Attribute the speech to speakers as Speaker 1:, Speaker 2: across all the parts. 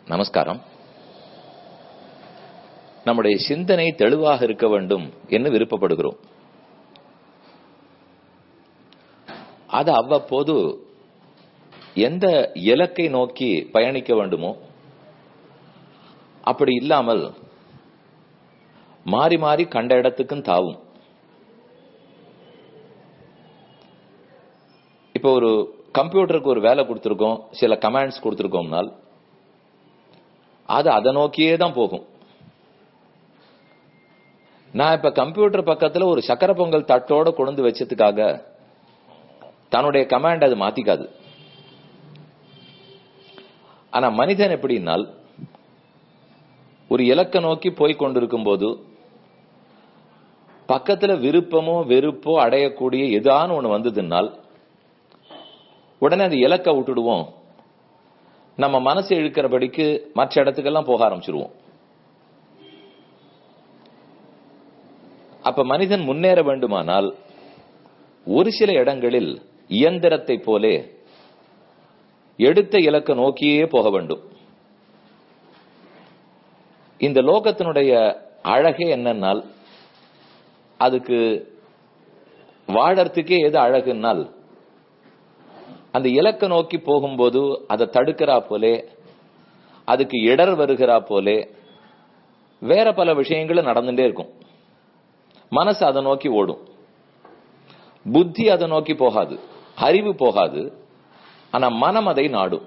Speaker 1: நமஸ்காரம் நம்முடைய சிந்தனை தெளிவாக இருக்க வேண்டும் என்று விருப்பப்படுகிறோம் அது அவ்வப்போது எந்த இலக்கை நோக்கி பயணிக்க வேண்டுமோ அப்படி இல்லாமல் மாறி மாறி கண்ட இடத்துக்கும் தாவும் இப்போ ஒரு கம்ப்யூட்டருக்கு ஒரு வேலை கொடுத்துருக்கோம் சில கமாண்ட்ஸ் கொடுத்துருக்கோம்னால் அது அதை நோக்கியே தான் போகும் நான் இப்ப கம்ப்யூட்டர் பக்கத்துல ஒரு சக்கர பொங்கல் தட்டோட கொண்டு வச்சதுக்காக தன்னுடைய கமாண்ட் அது மாத்திக்காது ஆனா மனிதன் எப்படின்னால் ஒரு இலக்க நோக்கி போய் கொண்டிருக்கும் போது பக்கத்துல விருப்பமோ வெறுப்போ அடையக்கூடிய எதான ஒண்ணு வந்ததுனால் உடனே அந்த இலக்க விட்டுடுவோம் நம்ம மனசு இழுக்கிறபடிக்கு மற்ற இடத்துக்கெல்லாம் போக ஆரம்பிச்சிருவோம் அப்ப மனிதன் முன்னேற வேண்டுமானால் ஒரு சில இடங்களில் இயந்திரத்தை போலே எடுத்த இலக்க நோக்கியே போக வேண்டும் இந்த லோகத்தினுடைய அழகே என்னன்னால் அதுக்கு வாழறதுக்கே எது அழகுன்னால் அந்த இலக்க நோக்கி போகும்போது அதை தடுக்கிறா போலே அதுக்கு இடர் வருகிறா போலே வேற பல விஷயங்களும் நடந்துட்டே இருக்கும் மனசு அதை நோக்கி ஓடும் புத்தி அதை நோக்கி போகாது அறிவு போகாது ஆனா மனம் அதை நாடும்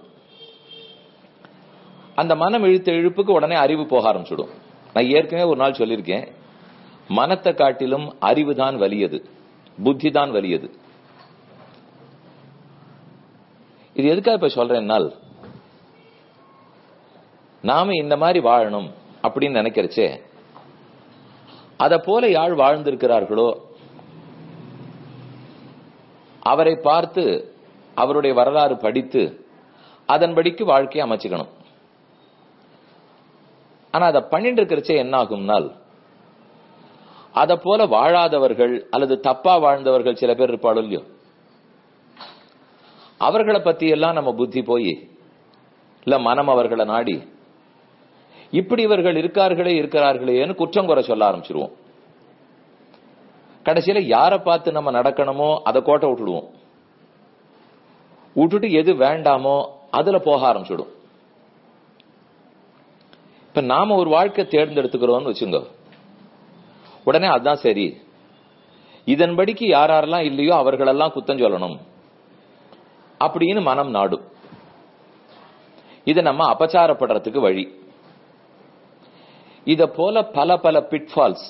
Speaker 1: அந்த மனம் இழுத்த இழுப்புக்கு உடனே அறிவு போக ஆரம்பிச்சிடும் நான் ஏற்கனவே ஒரு நாள் சொல்லியிருக்கேன் மனத்தை காட்டிலும் அறிவு தான் வலியது புத்தி தான் வலியது இது எதுக்காக இப்ப சொல்றேன்னால் நாம இந்த மாதிரி வாழணும் அப்படின்னு நினைக்கிறச்சே அத போல யாழ் வாழ்ந்திருக்கிறார்களோ அவரை பார்த்து அவருடைய வரலாறு படித்து அதன்படிக்கு வாழ்க்கையை அமைச்சுக்கணும் ஆனா அதை பண்ணிட்டு இருக்கிறச்சே என்ன ஆகும்னால் அத போல வாழாதவர்கள் அல்லது தப்பா வாழ்ந்தவர்கள் சில பேர் இருப்பாளோ இல்லையோ அவர்களை பத்தி எல்லாம் நம்ம புத்தி போய் இல்ல மனம் அவர்களை நாடி இப்படி இவர்கள் இருக்கார்களே இருக்கிறார்களேன்னு குற்றம் குறை சொல்ல ஆரம்பிச்சிருவோம் கடைசியில யாரை பார்த்து நம்ம நடக்கணுமோ அதை கோட்டை விட்டுடுவோம் விட்டுட்டு எது வேண்டாமோ அதுல போக ஆரம்பிச்சிடும் இப்ப நாம ஒரு வாழ்க்கை தேர்ந்தெடுத்துக்கிறோம்னு வச்சுங்க உடனே அதுதான் சரி இதன்படிக்கு யார் யாரெல்லாம் இல்லையோ அவர்களெல்லாம் குத்தம் சொல்லணும் அப்படின்னு மனம் நாடும் இதை நம்ம அபச்சாரப்படுறதுக்கு வழி இத போல பல பல பிட்ஃபால்ஸ்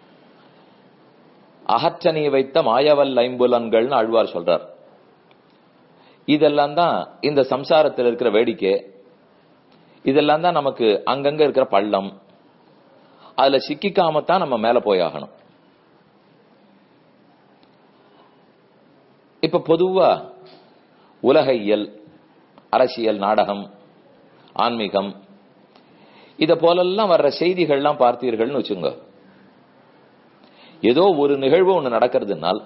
Speaker 1: அகற்றணி வைத்த மாயவல் ஐம்புலன்கள்னு ஆழ்வார் சொல்றார் இதெல்லாம் தான் இந்த சம்சாரத்தில் இருக்கிற வேடிக்கை இதெல்லாம் தான் நமக்கு அங்கங்க இருக்கிற பள்ளம் அதுல சிக்கிக்காமத்தான் நம்ம மேல போயாகணும் இப்ப பொதுவா உலக இயல் அரசியல் நாடகம் ஆன்மீகம் இத போலெல்லாம் வர்ற செய்திகள்லாம் பார்த்தீர்கள்னு வச்சுங்க ஏதோ ஒரு நிகழ்வு ஒண்ணு நடக்கிறதுனால்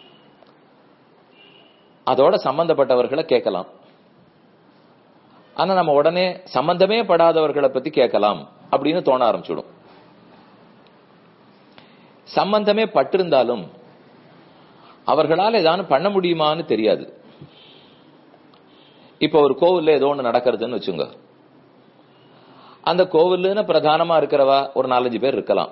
Speaker 1: அதோட சம்பந்தப்பட்டவர்களை கேட்கலாம் ஆனா நம்ம உடனே சம்பந்தமே படாதவர்களை பத்தி கேட்கலாம் அப்படின்னு தோண ஆரம்பிச்சிடும் சம்பந்தமே பட்டிருந்தாலும் அவர்களால் ஏதாவது பண்ண முடியுமான்னு தெரியாது இப்ப ஒரு கோவில்ல ஏதோ ஒண்ணு நடக்கிறதுன்னு வச்சுங்க அந்த கோவில்னு பிரதானமா இருக்கிறவா ஒரு நாலஞ்சு பேர் இருக்கலாம்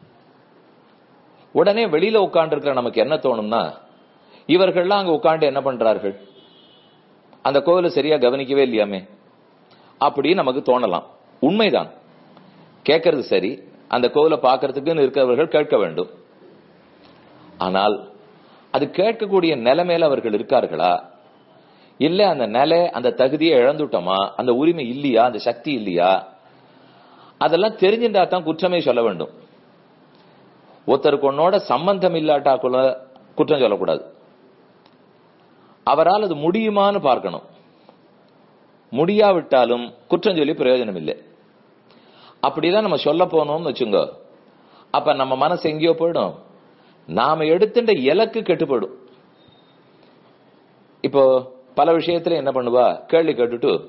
Speaker 1: உடனே வெளியில உட்கார்ந்து இருக்கிற நமக்கு என்ன தோணும்னா இவர்கள்லாம் அங்க உட்கார்ந்து என்ன பண்றார்கள் அந்த கோவில சரியா கவனிக்கவே இல்லையாமே அப்படி நமக்கு தோணலாம் உண்மைதான் கேட்கறது சரி அந்த கோவில பாக்குறதுக்குன்னு இருக்கிறவர்கள் கேட்க வேண்டும் ஆனால் அது கேட்கக்கூடிய நிலைமையில அவர்கள் இருக்கார்களா இல்ல அந்த நிலை அந்த தகுதியை இழந்துட்டோமா அந்த உரிமை இல்லையா அந்த சக்தி இல்லையா அதெல்லாம் தெரிஞ்சுட்டா தான் குற்றமே சொல்ல வேண்டும் ஒருத்தருக்கு உன்னோட சம்பந்தம் இல்லாட்டாக்குள்ள குற்றம் சொல்லக்கூடாது அவரால் அது முடியுமான்னு பார்க்கணும் முடியாவிட்டாலும் குற்றம் சொல்லி பிரயோஜனம் இல்லை அப்படிதான் நம்ம சொல்ல போனோம்னு வச்சுங்க அப்ப நம்ம மனசு எங்கேயோ போயிடும் நாம எடுத்துட்ட இலக்கு கெட்டுப்படும் இப்போ பல விஷயத்துல என்ன பண்ணுவா கேள்வி கேட்டுட்டு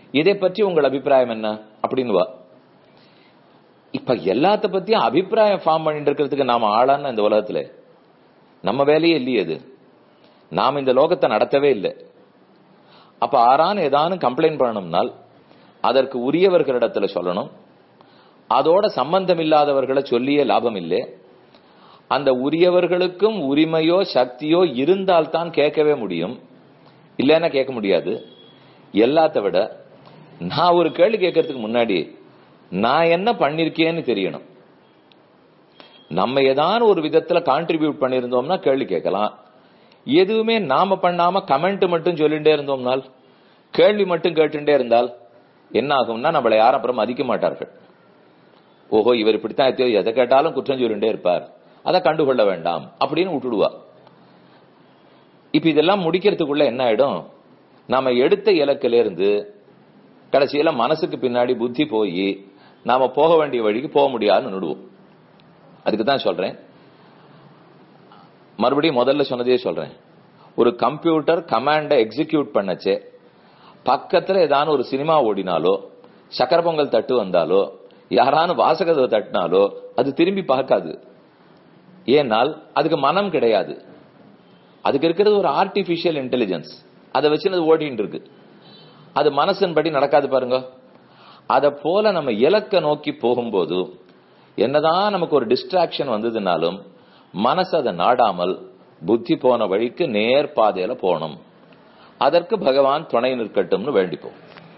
Speaker 1: இதை பற்றி உங்கள் அபிப்பிராயம் என்ன அப்படின்னு வா இப்ப எல்லாத்த பத்தியும் அபிப்பிராயம் ஃபார்ம் பண்ணிட்டு இருக்கிறதுக்கு நாம ஆளான இந்த உலகத்துல நம்ம வேலையே இல்லையே அது நாம் இந்த லோகத்தை நடத்தவே இல்லை அப்ப ஆறான ஏதானும் கம்ப்ளைண்ட் பண்ணணும்னால் அதற்கு உரியவர்களிடத்துல சொல்லணும் அதோட சம்பந்தம் இல்லாதவர்களை சொல்லியே லாபம் இல்லை அந்த உரியவர்களுக்கும் உரிமையோ சக்தியோ இருந்தால்தான் கேட்கவே முடியும் இல்லைன்னா கேட்க முடியாது எல்லாத்த விட நான் ஒரு கேள்வி கேட்கறதுக்கு முன்னாடி நான் என்ன பண்ணிருக்கேன்னு தெரியணும் நம்ம ஏதாவது ஒரு விதத்துல கான்ட்ரிபியூட் பண்ணிருந்தோம்னா கேள்வி கேட்கலாம் எதுவுமே நாம பண்ணாம கமெண்ட் மட்டும் சொல்லிட்டே இருந்தோம்னால் கேள்வி மட்டும் கேட்டுட்டே இருந்தால் என்ன ஆகும்னா நம்மளை யாரும் அப்புறம் மதிக்க மாட்டார்கள் ஓஹோ இவர் இப்படித்தான் எத்தையோ எதை கேட்டாலும் குற்றம் சொல்லிட்டே இருப்பார் அதை கண்டுகொள்ள வேண்டாம் அப்படின்னு விட்டுடுவா இப்ப இதெல்லாம் முடிக்கிறதுக்குள்ள என்ன ஆயிடும் நாம எடுத்த இலக்கில இருந்து கடைசியில மனசுக்கு பின்னாடி புத்தி போய் நாம போக வேண்டிய வழிக்கு போக முடியாதுன்னு நிடுவோம் அதுக்கு தான் சொல்றேன் மறுபடியும் முதல்ல சொன்னதே சொல்றேன் ஒரு கம்ப்யூட்டர் கமாண்ட எக்ஸிக்யூட் பண்ணச்சே பக்கத்துல ஏதான ஒரு சினிமா ஓடினாலோ சக்கர பொங்கல் தட்டு வந்தாலோ யாரான வாசகத்தை தட்டினாலோ அது திரும்பி பார்க்காது ஏனால் அதுக்கு மனம் கிடையாது அதுக்கு இருக்கிறது ஒரு ஆர்டிபிஷியல் இன்டெலிஜென்ஸ் அதை வச்சு அது ஓடிட்டு இருக்கு அது மனசின் படி நடக்காது பாருங்க அத போல நம்ம இலக்க நோக்கி போகும்போது என்னதான் நமக்கு ஒரு டிஸ்ட்ராக்ஷன் வந்ததுனாலும் மனசு அதை நாடாமல் புத்தி போன வழிக்கு நேர் பாதையில போகணும் அதற்கு பகவான் துணை நிற்கட்டும்னு வேண்டிப்போம்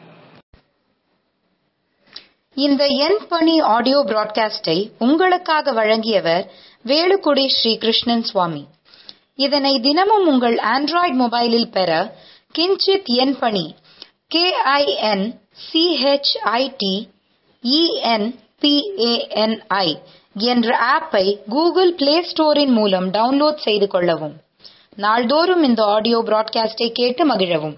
Speaker 2: இந்த என் பணி ஆடியோ பிராட்காஸ்டை உங்களுக்காக வழங்கியவர் வேலுக்குடி ஸ்ரீ கிருஷ்ணன் சுவாமி இதனை தினமும் உங்கள் ஆண்ட்ராய்டு மொபைலில் பெற கிஞ்சித் என் பணி கே ஐ என் சிஹெச்ஐடி இஎன்பிஏஎன்ஐ என்ற ஆப்பை கூகுள் பிளே ஸ்டோரின் மூலம் டவுன்லோட் செய்து கொள்ளவும் நாள்தோறும் இந்த ஆடியோ பிராட்காஸ்டை கேட்டு மகிழவும்